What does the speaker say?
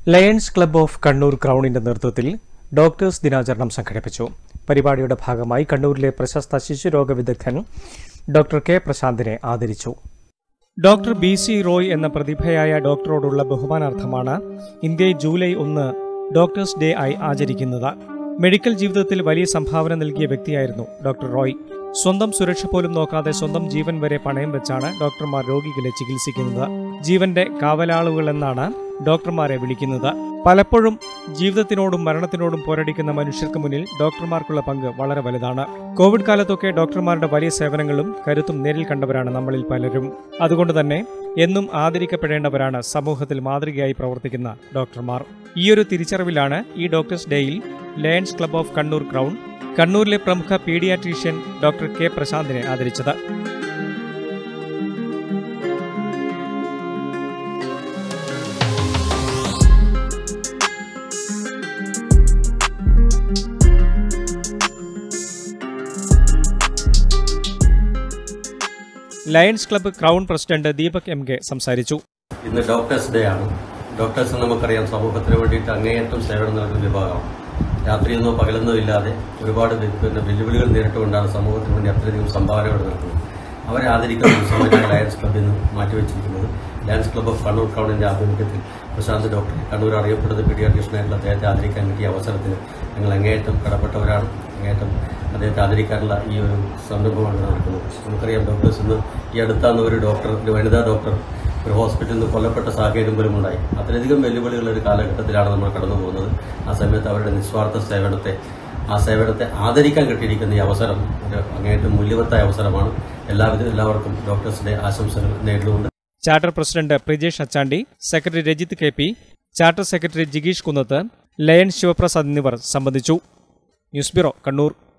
lions club of Kannur ക്രൗണിന്റെ നേതൃത്വത്തിൽ doctors ദിനാചരണം സംഘടിപ്പിച്ചു പരിപാടിയുടെ ഭാഗമായി കണ്ണൂരിലെ പ്രശസ്ത ശിശുരോഗ വിദഗ്ധൻ ഡോക്ടർ കെ പ്രശാന്തിനെ ആദരിച്ചു ഡോക്ടർ ബി സി റോയ് എന്ന പ്രതിഭയായ ഡോക്ടറോടുള്ള ബഹുമാനാർത്ഥമാണ് ഇന്ത്യയിൽ ജൂലൈ ഒന്ന് ഡോക്ടേഴ്സ് ഡേ ആയി ആചരിക്കുന്നത് മെഡിക്കൽ ജീവിതത്തിൽ വലിയ സംഭാവന നൽകിയ വ്യക്തിയായിരുന്നു ഡോക്ടർ റോയ് സ്വന്തം സുരക്ഷ പോലും നോക്കാതെ സ്വന്തം ജീവൻ വരെ പണയം വെച്ചാണ് ഡോക്ടർമാർ രോഗികളെ ചികിത്സിക്കുന്നത് ജീവന്റെ കാവലാളുകൾ എന്നാണ് ഡോക്ടർമാരെ വിളിക്കുന്നത് പലപ്പോഴും ജീവിതത്തിനോടും മരണത്തിനോടും പോരടിക്കുന്ന മനുഷ്യർക്ക് മുന്നിൽ ഡോക്ടർമാർക്കുള്ള പങ്ക് വളരെ വലുതാണ് കോവിഡ് കാലത്തൊക്കെ ഡോക്ടർമാരുടെ വലിയ സേവനങ്ങളും കരുത്തും നേരിൽ കണ്ടവരാണ് നമ്മളിൽ പലരും അതുകൊണ്ട് തന്നെ എന്നും ആദരിക്കപ്പെടേണ്ടവരാണ് സമൂഹത്തിൽ മാതൃകയായി പ്രവർത്തിക്കുന്ന ഡോക്ടർമാർ ഈയൊരു തിരിച്ചറിവിലാണ് ഈ ഡോക്ടേഴ്സ് ഡേയിൽ lions club of Kannur crown കണ്ണൂരിലെ പ്രമുഖ പീഡിയാട്രീഷ്യൻ ഡോക്ടർ കെ പ്രശാന്തിനെ ആദരിച്ചത് lions club crown president Deepak M K സംസാരിച്ചു ഇന്ന് ഡോക്ടേഴ്സ് ഡേ ആണ് ഡോക്ടേഴ്സ് നമുക്കറിയാം സമൂഹത്തിന് വേണ്ടിയിട്ട് അങ്ങേയറ്റം സേവനം നൽകുന്ന വിഭാഗമാണ് രാത്രിയെന്നോ പകലെന്നോ ഇല്ലാതെ ഒരുപാട് വെ- പിന്നെ വെല്ലുവിളികൾ നേരിട്ടുകൊണ്ടാണ് സമൂഹത്തിന് വേണ്ടി അത്രയധികം സംഭാവനകൾ നൽകുന്നത് അവരെ ആദരിക്കുന്ന ദിവസമായിട്ടാണ് ലയൺസ് ക്ലബ്ബിൽ നിന്ന് മാറ്റിവെച്ചിരിക്കുന്നത് ലയൺസ് ക്ലബ്ബ് ഓഫ് കണ്ണൂർ ക്രൗണിന്റെ ആഭിമുഖ്യത്തിൽ പ്രശാന്ത് ഡോക്ടർ കണ്ണൂർ അറിയപ്പെടുന്ന പീഡിയാട്രീഷ്യനായിട്ടുള്ള അദ്ദേഹത്തെ ആദരിക്കാൻ കിട്ടിയ അവസരത്തിന് ഞങ്ങൾ അങ്ങേയറ്റം കടപ്പെട്ടവരാണ് അങ്ങേയറ്റം അദ്ദേഹത്തെ ആദരിക്കാനുള്ള ഈ ഒരു സംരംഭമാണ് നടക്കുന്നത് നമുക്കറിയാം ഡോക്ടേഴ്സ് ഇന്ന് ഈ അടുത്താണ് ഒരു ഡോക്ടർ ഒരു വനിതാ ഡോക്ടർ ഒരു ഹോസ്പിറ്റലിൽ നിന്ന് കൊല്ലപ്പെട്ട സാഹചര്യം പോലും ഉണ്ടായി അത്രയധികം വെല്ലുവിളികളുള്ള ഒരു കാലഘട്ടത്തിലാണ് നമ്മൾ കടന്നു പോകുന്നത് ആ സമയത്ത് അവരുടെ നിസ്വാർത്ഥ സേവനത്തെ ആ സേവനത്തെ ആദരിക്കാൻ കിട്ടിയിരിക്കുന്ന ഈ അവസരം ഒരു അങ്ങേയറ്റം മൂല്യവത്തായ അവസരമാണ് എല്ലാവിധ എല്ലാവർക്കും ഡോക്ടേഴ്സിന്റെ ആശംസകൾ നേരിടുന്നുണ്ട് charter president Prijesh Achandi secretary Rajith K P charter secretary ജിഗീഷ് കുന്നത്ത് ലയൺ ശിവപ്രസാദ് എന്നിവർ സംബന്ധിച്ചു ന്യൂസ് ബ്യൂറോ കണ്ണൂർ